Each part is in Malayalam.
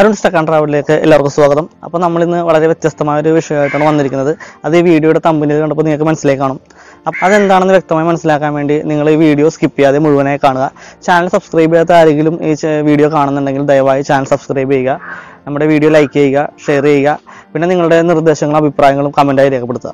അരുൺ സ്റ്റക്കാൻ ട്രാവലിലേക്ക് എല്ലാവർക്കും സ്വാഗതം അപ്പോൾ നമ്മളിന്ന് വളരെ വ്യത്യസ്തമായ ഒരു വിഷയമായിട്ടാണ് വന്നിരിക്കുന്നത് അത് ഈ വീഡിയോയുടെ തമ്പിൽ കണ്ടപ്പോൾ നിങ്ങൾക്ക് മനസ്സിലായി കാണും അപ്പം അതെന്താണെന്ന് വ്യക്തമായി മനസ്സിലാക്കാൻ വേണ്ടി നിങ്ങൾ ഈ വീഡിയോ സ്കിപ്പ് ചെയ്യാതെ മുഴുവനായി കാണുക ചാനൽ സബ്സ്ക്രൈബ് ചെയ്യാത്ത ആരെങ്കിലും ഈ ചെ- വീഡിയോ കാണുന്നുണ്ടെങ്കിൽ ദയവായി ചാനൽ സബ്സ്ക്രൈബ് ചെയ്യുക നമ്മുടെ വീഡിയോ ലൈക്ക് ചെയ്യുക ഷെയർ ചെയ്യുക പിന്നെ നിങ്ങളുടെ നിർദ്ദേശങ്ങളും അഭിപ്രായങ്ങളും കമൻറ്റായി രേഖപ്പെടുത്തുക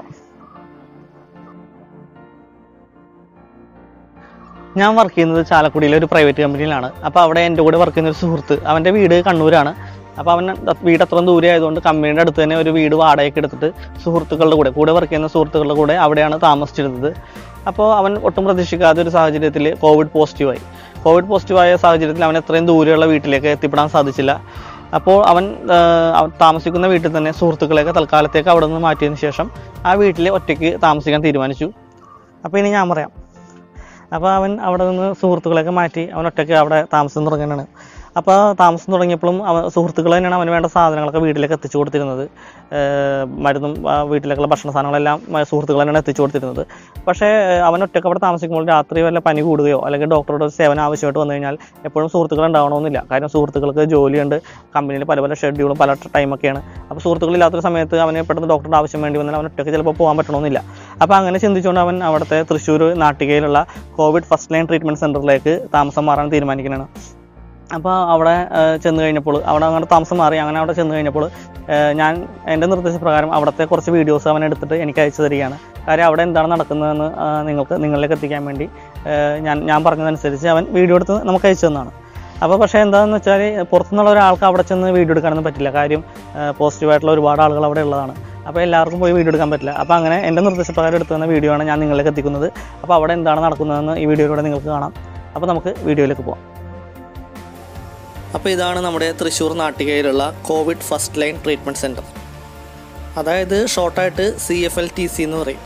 ഞാൻ വർക്ക് ചെയ്യുന്നത് ചാലക്കുടിയിലെ ഒരു പ്രൈവറ്റ് കമ്പനിയിലാണ് അപ്പോൾ അവിടെ എൻ്റെ കൂടെ വർക്ക് ചെയ്യുന്ന ഒരു സുഹൃത്ത് അവൻ്റെ വീട് കണ്ണൂരാണ് അപ്പോൾ അവൻ വീട് അത്രയും ദൂരെ ആയതുകൊണ്ട് കമ്പനിയുടെ അടുത്ത് തന്നെ ഒരു വീട് വാടകയ്ക്ക് എടുത്തിട്ട് സുഹൃത്തുക്കളുടെ കൂടെ കൂടെ വർക്ക് ചെയ്യുന്ന സുഹൃത്തുക്കളുടെ കൂടെ അവിടെയാണ് താമസിച്ചിരുന്നത് അപ്പോൾ അവൻ ഒട്ടും പ്രതീക്ഷിക്കാത്ത ഒരു സാഹചര്യത്തിൽ കോവിഡ് പോസിറ്റീവായി കോവിഡ് പോസിറ്റീവായ സാഹചര്യത്തിൽ അവൻ എത്രയും ദൂരെയുള്ള വീട്ടിലേക്ക് എത്തിപ്പെടാൻ സാധിച്ചില്ല അപ്പോൾ അവൻ ആ, അവൻ താമസിക്കുന്ന വീട്ടിൽ തന്നെ സുഹൃത്തുക്കളെയൊക്കെ തൽക്കാലത്തേക്ക് അവിടെ നിന്ന് മാറ്റിയതിന് ശേഷം ആ വീട്ടിൽ ഒറ്റയ്ക്ക് താമസിക്കാൻ തീരുമാനിച്ചു അപ്പോൾ ഇനി ഞാൻ പറയാം അപ്പോൾ അവൻ അവിടെ നിന്ന് സുഹൃത്തുക്കളെയൊക്കെ മാറ്റി അവൻ ഒറ്റയ്ക്ക് അവിടെ താമസം തുടങ്ങുകയാണ് അപ്പോൾ താമസം തുടങ്ങിയപ്പോഴും അവൻ സുഹൃത്തുക്കൾ തന്നെയാണ് അവന് വേണ്ട സാധനങ്ങളൊക്കെ വീട്ടിലേക്ക് എത്തിച്ചു കൊടുത്തിരുന്നത് ഏർ മരുന്നും ആ, വീട്ടിലേക്കുള്ള ഭക്ഷണ സാധനങ്ങളെല്ലാം മ- സുഹൃത്തുക്കൾ തന്നെയാണ് എത്തിച്ചു കൊടുത്തിരുന്നത് പക്ഷേ ഏർ അവൻ ഒറ്റയ്ക്ക് അവിടെ താമസിക്കുമ്പോൾ രാത്രി വല്ല പനി കൂടുകയോ അല്ലെങ്കിൽ ഡോക്ടറുടെ ഒരു സേവനം ആവശ്യമായിട്ട് വന്നു കഴിഞ്ഞാൽ എപ്പോഴും സുഹൃത്തുക്കൾ ഉണ്ടാവണമെന്നില്ല കാരണം സുഹൃത്തുക്കൾക്ക് ജോലിയുണ്ട് കമ്പനിയിൽ പല പല ഷെഡ്യൂളും പല ടൈമൊക്കെയാണ് അപ്പോൾ സുഹൃത്തുക്കളില്ലാത്തൊരു സമയത്ത് അവന് പെട്ടെന്ന് ഡോക്ടറുടെ ആവശ്യം വേണ്ടി വന്നാൽ അവൻ ഒറ്റയ്ക്ക് ചിലപ്പോൾ പോകാൻ പറ്റണമെന്നില്ല അപ്പോൾ അങ്ങനെ ചിന്തിച്ചുകൊണ്ട് അവൻ അവിടുത്തെ തൃശ്ശൂർ നാട്ടികയിലുള്ള കോവിഡ് ഫസ്റ്റ് ലൈൻ ട്രീറ്റ്മെൻറ്റ് സെൻറ്ററിലേക്ക് താമസം മാറാൻ തീരുമാനിക്കുന്നതാണ് അപ്പോൾ അവിടെ ഏഹ്, ചെന്ന് കഴിഞ്ഞപ്പോൾ അവിടെ അങ്ങനെ താമസം മാറി അങ്ങനെ അവിടെ ചെന്ന് കഴിഞ്ഞപ്പോൾ ഏഹ്, ഞാൻ എൻ്റെ നിർദ്ദേശപ്രകാരം അവിടുത്തെ കുറച്ച് വീഡിയോസ് അവൻ എടുത്തിട്ട് എനിക്ക് അയച്ചു തരികയാണ് കാര്യം അവിടെ എന്താണ് നടക്കുന്നതെന്ന് ആ, നിങ്ങൾക്ക് നിങ്ങളിലേക്ക് എത്തിക്കാൻ വേണ്ടി ഏഹ്, ഞാൻ ഞാൻ പറഞ്ഞതനുസരിച്ച് അവൻ വീഡിയോ എടുത്ത് നമുക്ക് അയച്ചു തന്നതാണ് അപ്പോൾ പക്ഷേ എന്താണെന്ന് വെച്ചാൽ പുറത്തുനിന്നുള്ള ഒരാൾക്ക് അവിടെ ചെന്ന് വീഡിയോ എടുക്കാനൊന്നും പറ്റില്ല കാര്യം പോസിറ്റീവായിട്ടുള്ള ഒരുപാട് ആളുകൾ അവിടെ ഉള്ളതാണ് അപ്പോൾ എല്ലാവർക്കും പോയി വീഡിയോ എടുക്കാൻ പറ്റില്ല അപ്പോൾ അങ്ങനെ എൻ്റെ നിർദ്ദേശപ്രകാരം എടുത്തു തന്ന വീഡിയോ ആണ് ഞാൻ നിങ്ങളിലേക്ക് എത്തിക്കുന്നത് അപ്പോൾ അവിടെ എന്താണ് നടക്കുന്നതെന്ന് ഈ വീഡിയോയിലൂടെ നിങ്ങൾക്ക് കാണാം അപ്പോൾ നമുക്ക് വീഡിയോയിലേക്ക് പോകാം അപ്പോൾ ഇതാണ് നമ്മുടെ തൃശ്ശൂർ നാട്ടികയിലുള്ള Covid first line treatment centre അതായത് ഷോർട്ടായിട്ട് C F L T C എന്ന് പറയും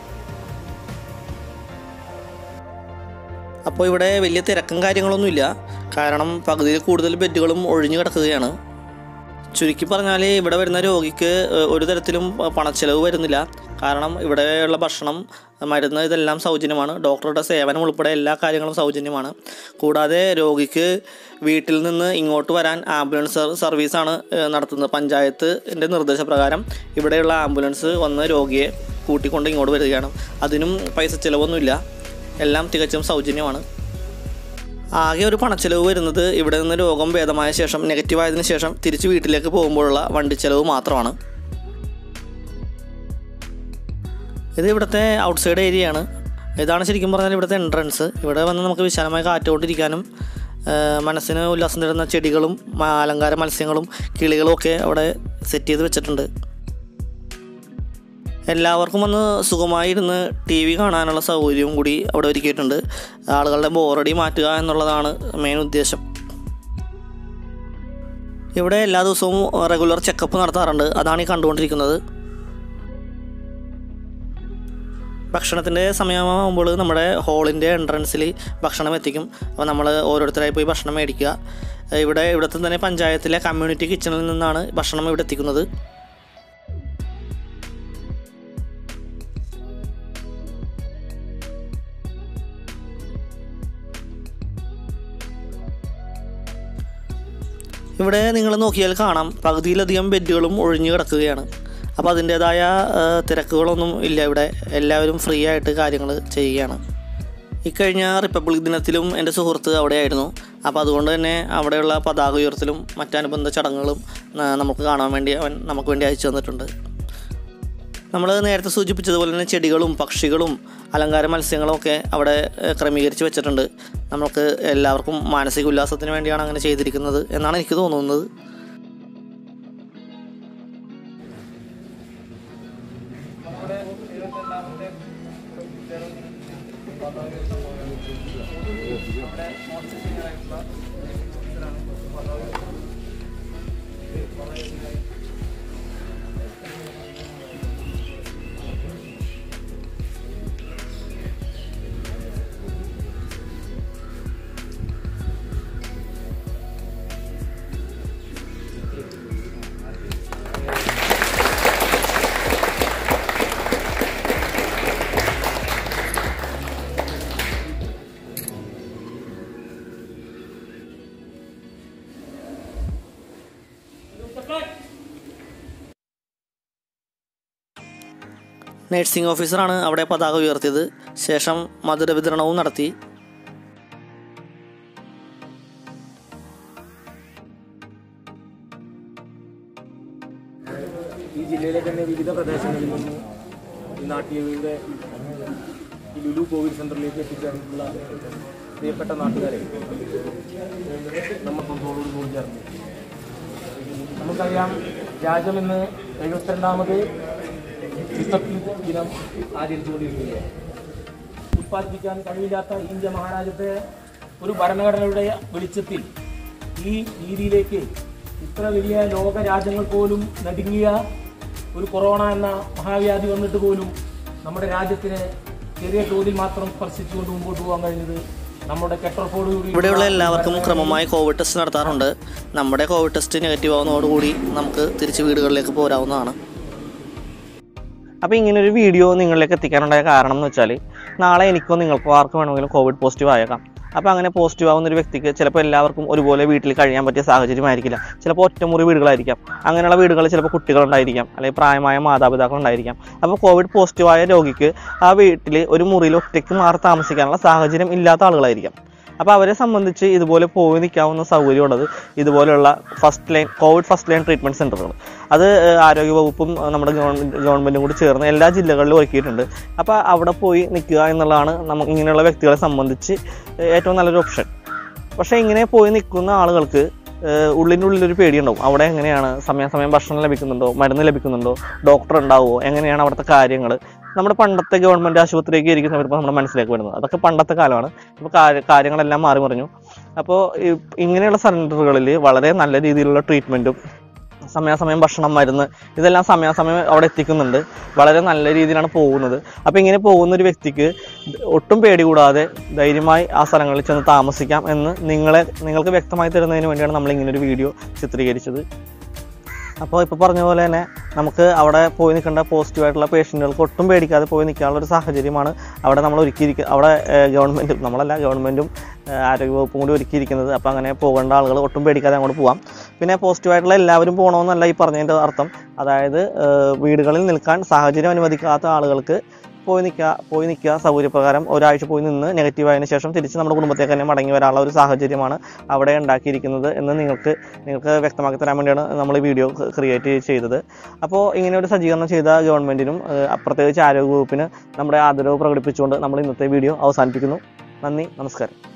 അപ്പോൾ ഇവിടെ വലിയ തിരക്കും കാര്യങ്ങളൊന്നുമില്ല കാരണം പകുതിയിൽ കൂടുതൽ ബെഡുകളും ഒഴിഞ്ഞു കിടക്കുകയാണ് ചുരുക്കി പറഞ്ഞാൽ ഇവിടെ വരുന്ന രോഗിക്ക് ഏഹ്, ഒരു തരത്തിലും പ- പണച്ചെലവ് വരുന്നില്ല കാരണം ഇവിടെയുള്ള ഭക്ഷണം മരുന്ന് ഇതെല്ലാം സൗജന്യമാണ് ഡോക്ടറുടെ സേവനം ഉൾപ്പെടെ എല്ലാ കാര്യങ്ങളും സൗജന്യമാണ് കൂടാതെ രോഗിക്ക് വീട്ടിൽ നിന്ന് ഇങ്ങോട്ട് വരാൻ ആംബുലൻസ് സർ- സർവീസാണ് ഏഹ്, നടത്തുന്നത് പഞ്ചായത്തിൻ്റെ നിർദ്ദേശപ്രകാരം ഇവിടെയുള്ള ആംബുലൻസ് വന്ന് രോഗിയെ കൂട്ടിക്കൊണ്ട് ഇങ്ങോട്ട് വരികയാണ് അതിനും പൈസ ചിലവൊന്നുമില്ല എല്ലാം തികച്ചും സൗജന്യമാണ് ആകെ ഒരു പണച്ചെലവ് വരുന്നത് ഇവിടെ നിന്ന് രോഗം ഭേദമായ ശേഷം നെഗറ്റീവ് ആയതിനു ശേഷം തിരിച്ച് വീട്ടിലേക്ക് പോകുമ്പോഴുള്ള വണ്ടി ചെലവ് മാത്രമാണ് ഇത് ഇവിടുത്തെ ഔട്ട്സൈഡ് ഏരിയയാണ് ഇതാണ് ശരിക്കും പറഞ്ഞാൽ ഇവിടുത്തെ എൻട്രൻസ് ഇവിടെ വന്ന് നമുക്ക് വിശാലമായി കാറ്റുകൊണ്ടിരിക്കാനും ആ, മനസ്സിന് ഉല്ലാസം തരുന്ന ചെടികളും മ- അലങ്കാര മത്സ്യങ്ങളും കിളികളും ഒക്കെ അവിടെ സെറ്റ് ചെയ്ത് വെച്ചിട്ടുണ്ട് എല്ലാവർക്കും വന്ന് സുഖമായി ഇരുന്ന് ടി വി കാണാനുള്ള സൗകര്യവും കൂടി അവിടെ ഒരുക്കിയിട്ടുണ്ട് ആളുകളുടെ ബോറടി മാറ്റുക എന്നുള്ളതാണ് മെയിൻ ഉദ്ദേശം ഇവിടെ എല്ലാ ദിവസവും റെഗുലർ ചെക്കപ്പ് നടത്താറുണ്ട് അതാണ് ഈ കണ്ടുകൊണ്ടിരിക്കുന്നത് ഭക്ഷണത്തിൻ്റെ സമയമാകുമ്പോൾ നമ്മുടെ ഹോളിൻ്റെ എൻട്രൻസിൽ ഭക്ഷണം എത്തിക്കും അപ്പോൾ നമ്മൾ ഓരോരുത്തരായി പോയി ഭക്ഷണം മേടിക്കുക ഇവിടെ ഇവിടുത്തെ തന്നെ പഞ്ചായത്തിലെ കമ്മ്യൂണിറ്റി കിച്ചണിൽ നിന്നാണ് ഭക്ഷണം ഇവിടെ എത്തിക്കുന്നത് ഇവിടെ നിങ്ങൾ നോക്കിയാൽ കാണാം പകുതിയിലധികം ബെഡുകളും ഒഴിഞ്ഞു കിടക്കുകയാണ് അപ്പോൾ അതിൻ്റേതായ ആ, തിരക്കുകളൊന്നും ഇല്ല ഇവിടെ എല്ലാവരും ഫ്രീ ആയിട്ട് കാര്യങ്ങൾ ചെയ്യുകയാണ് ഇക്കഴിഞ്ഞ റിപ്പബ്ലിക് ദിനത്തിലും എൻ്റെ സുഹൃത്ത് അവിടെയായിരുന്നു അപ്പോൾ അതുകൊണ്ട് തന്നെ അവിടെയുള്ള പതാക ഉയർത്തലും മറ്റനുബന്ധ ചടങ്ങുകളും ആ, നമുക്ക് കാണാൻ വേണ്ടി അവൻ നമുക്ക് വേണ്ടി അയച്ചു തന്നിട്ടുണ്ട് നമ്മൾ നേരത്തെ സൂചിപ്പിച്ചതുപോലെ തന്നെ ചെടികളും പക്ഷികളും അലങ്കാര മത്സ്യങ്ങളും ഒക്കെ അവിടെ ഏഹ്, ക്രമീകരിച്ച് വെച്ചിട്ടുണ്ട് നമുക്ക് എല്ലാവർക്കും മാനസിക ഉല്ലാസത്തിന് വേണ്ടിയാണ് അങ്ങനെ ചെയ്തിരിക്കുന്നത് എന്നാണ് എനിക്ക് തോന്നുന്നത് നഴ്സിംഗ് ഓഫീസറാണ് അവിടെ പതാക ഉയർത്തിയത് ശേഷം മധുര വിതരണവും നടത്തി ഈ ജില്ലയിലെ തന്നെ വിവിധ പ്രദേശങ്ങളിൽ നിന്ന് ഈ നാട്യവിൻ്റെ ഈ ലുലു കോവിഡ് സെൻ്ററിലേക്ക് എത്തിച്ചേർന്നിട്ടുള്ള പ്രിയപ്പെട്ട നാട്ടുകാരെ നമ്മൾ കൊണ്ടോടോട് കൂടി ചേർന്നു നമുക്കറിയാം രാജ്യം ഇന്ന് എഴുപത്തിരണ്ടാമത് റിപ്പബ്ലിക് ദിനം ആചരിച്ചുകൊണ്ടിരിക്കുകയാണ് ഉത്പാദിപ്പിക്കാൻ കഴിയില്ലാത്ത ഇന്ത്യ മഹാരാജ്യത്തെ ഒരു ഭരണഘടനയുടെ വെളിച്ചത്തിൽ ഈ രീതിയിലേക്ക് ഇത്ര വലിയ ലോക രാജ്യങ്ങൾ പോലും നടുങ്ങിയ ഒരു കൊറോണ എന്ന മഹാവ്യാധി വന്നിട്ട് പോലും നമ്മുടെ രാജ്യത്തിനെ ചെറിയ തോതിൽ മാത്രം സ്പർശിച്ചുകൊണ്ട് മുമ്പോട്ട് പോകാൻ കഴിഞ്ഞത് നമ്മുടെ കെട്ടറപ്പോടുകൂടി ഇവിടെയുള്ള എല്ലാവർക്കും ക്രമമായി കോവിഡ് ടെസ്റ്റ് നടത്താറുണ്ട് നമ്മുടെ കോവിഡ് ടെസ്റ്റ് നെഗറ്റീവ് ആവുന്നതോടുകൂടി നമുക്ക് തിരിച്ച് വീടുകളിലേക്ക് പോരാവുന്നതാണ് അപ്പോൾ ഇങ്ങനെ ഒരു വീഡിയോ നിങ്ങളിലേക്ക് എത്തിക്കാനുണ്ടായ കാരണം എന്ന് വെച്ചാൽ നാളെ എനിക്കോ നിങ്ങൾക്കോ ആർക്ക് വേണമെങ്കിലും കോവിഡ് പോസിറ്റീവ് ആയേക്കാം അപ്പോൾ അങ്ങനെ പോസിറ്റീവ് ആവുന്ന ഒരു വ്യക്തിക്ക് ചിലപ്പോൾ എല്ലാവർക്കും ഒരുപോലെ വീട്ടിൽ കഴിയാൻ പറ്റിയ സാഹചര്യമായിരിക്കില്ല ചിലപ്പോൾ ഒറ്റമുറി വീടുകളായിരിക്കാം അങ്ങനെയുള്ള വീടുകളിൽ ചിലപ്പോൾ കുട്ടികളുണ്ടായിരിക്കാം അല്ലെങ്കിൽ പ്രായമായ മാതാപിതാക്കൾ ഉണ്ടായിരിക്കാം അപ്പോൾ കോവിഡ് പോസിറ്റീവായ രോഗിക്ക് ആ വീട്ടിൽ ഒരു മുറിയിൽ ഒറ്റയ്ക്ക് മാറി താമസിക്കാനുള്ള സാഹചര്യം ഇല്ലാത്ത ആളുകളായിരിക്കാം അപ്പോൾ അവരെ സംബന്ധിച്ച് ഇതുപോലെ പോയി നിൽക്കാവുന്ന സൗകര്യമുള്ളത് ഇതുപോലെയുള്ള first line Covid first line treatment സെൻ്ററുകൾ അത് ഏഹ്, ആരോഗ്യവകുപ്പും ഏഹ്, നമ്മുടെ ഗവൺമെൻറ് ഗവൺമെൻറ്റും കൂടി ചേർന്ന് എല്ലാ ജില്ലകളിലും ഒരുക്കിയിട്ടുണ്ട് അപ്പോൾ അവിടെ പോയി നിൽക്കുക എന്നുള്ളതാണ് നമുക്ക് ഇങ്ങനെയുള്ള വ്യക്തികളെ സംബന്ധിച്ച് ഏറ്റവും നല്ലൊരു ഓപ്ഷൻ പക്ഷേ ഇങ്ങനെ പോയി നിൽക്കുന്ന ആളുകൾക്ക് ഏഹ്, ഉള്ളിൻ്റെ ഉള്ളിലൊരു പേടിയുണ്ടാവും അവിടെ എങ്ങനെയാണ് സമയാസമയം ഭക്ഷണം ലഭിക്കുന്നുണ്ടോ മരുന്ന് ലഭിക്കുന്നുണ്ടോ ഡോക്ടർ ഉണ്ടാവുമോ എങ്ങനെയാണ് അവിടുത്തെ കാര്യങ്ങൾ നമ്മുടെ പണ്ടത്തെ ഗവൺമെൻറ് ആശുപത്രിയിലേക്ക് ഇരിക്കുന്ന വരുമ്പോൾ നമ്മുടെ മനസ്സിലേക്ക് വരുന്നത് അതൊക്കെ പണ്ടത്തെ കാലമാണ് ഇപ്പോൾ കാര്യങ്ങളെല്ലാം മാറി മറിഞ്ഞു അപ്പോൾ ഇങ്ങനെയുള്ള സെൻറ്ററുകളിൽ വളരെ നല്ല രീതിയിലുള്ള ട്രീറ്റ്മെൻറ്റും സമയാസമയം ഭക്ഷണം മരുന്ന് ഇതെല്ലാം സമയാസമയം അവിടെ എത്തിക്കുന്നുണ്ട് വളരെ നല്ല രീതിയിലാണ് പോകുന്നത് അപ്പോൾ ഇങ്ങനെ പോകുന്ന ഒരു വ്യക്തിക്ക് ഒട്ടും പേടി കൂടാതെ ധൈര്യമായി ആ സ്ഥലങ്ങളിൽ ചെന്ന് താമസിക്കാം എന്ന് നിങ്ങളെ നിങ്ങൾക്ക് വ്യക്തമായി തരുന്നതിന് വേണ്ടിയാണ് നമ്മൾ ഇങ്ങനെ ഒരു വീഡിയോ ചിത്രീകരിച്ചത് അപ്പോൾ ഇപ്പോൾ പറഞ്ഞ പോലെ തന്നെ നമുക്ക് അവിടെ പോയി നിൽക്കേണ്ട പോസിറ്റീവായിട്ടുള്ള പേഷ്യൻറ്റുകൾക്ക് ഒട്ടും പേടിക്കാതെ പോയി നിൽക്കാനുള്ള ഒരു സാഹചര്യമാണ് അവിടെ നമ്മൾ ഒരുക്കിയിരിക്കുക അവിടെ ഗവൺമെൻറ്റും നമ്മളല്ല ഗവൺമെൻറ്റും ആരോഗ്യവകുപ്പും കൂടി ഒരുക്കിയിരിക്കുന്നത് അപ്പോൾ അങ്ങനെ പോകേണ്ട ആളുകൾ ഒട്ടും പേടിക്കാതെ അങ്ങോട്ട് പോവാം പിന്നെ പോസിറ്റീവായിട്ടുള്ള എല്ലാവരും പോകണമെന്നല്ല ഈ പറഞ്ഞതിൻ്റെ അർത്ഥം അതായത് ഏഹ് വീടുകളിൽ നിൽക്കാൻ സാഹചര്യം അനുവദിക്കാത്ത ആളുകൾക്ക് പോയി നിൽക്കുക പോയി നിൽക്കുക സൗകര്യപ്രകാരം ഒരാഴ്ച പോയി നിന്ന് നെഗറ്റീവ് ആയതിനു ശേഷം തിരിച്ച് നമ്മുടെ കുടുംബത്തേക്ക് തന്നെ മടങ്ങി വരാനുള്ള ഒരു സാഹചര്യമാണ് അവിടെ ഉണ്ടാക്കിയിരിക്കുന്നത് എന്ന് നിങ്ങൾക്ക് നിങ്ങൾക്ക് വ്യക്തമാക്കി തരാൻ വേണ്ടിയാണ് നമ്മൾ ഈ വീഡിയോ ക്രിയേറ്റ് ചെയ്തത് അപ്പോൾ ഇങ്ങനെ ഒരു സജ്ജീകരണം ചെയ്ത ഗവൺമെൻറ്റിനും പ്രത്യേകിച്ച് ആരോഗ്യവകുപ്പിന് നമ്മുടെ ആദരവ് പ്രകടിപ്പിച്ചുകൊണ്ട് നമ്മൾ ഇന്നത്തെ വീഡിയോ അവസാനിപ്പിക്കുന്നു നന്ദി നമസ്കാരം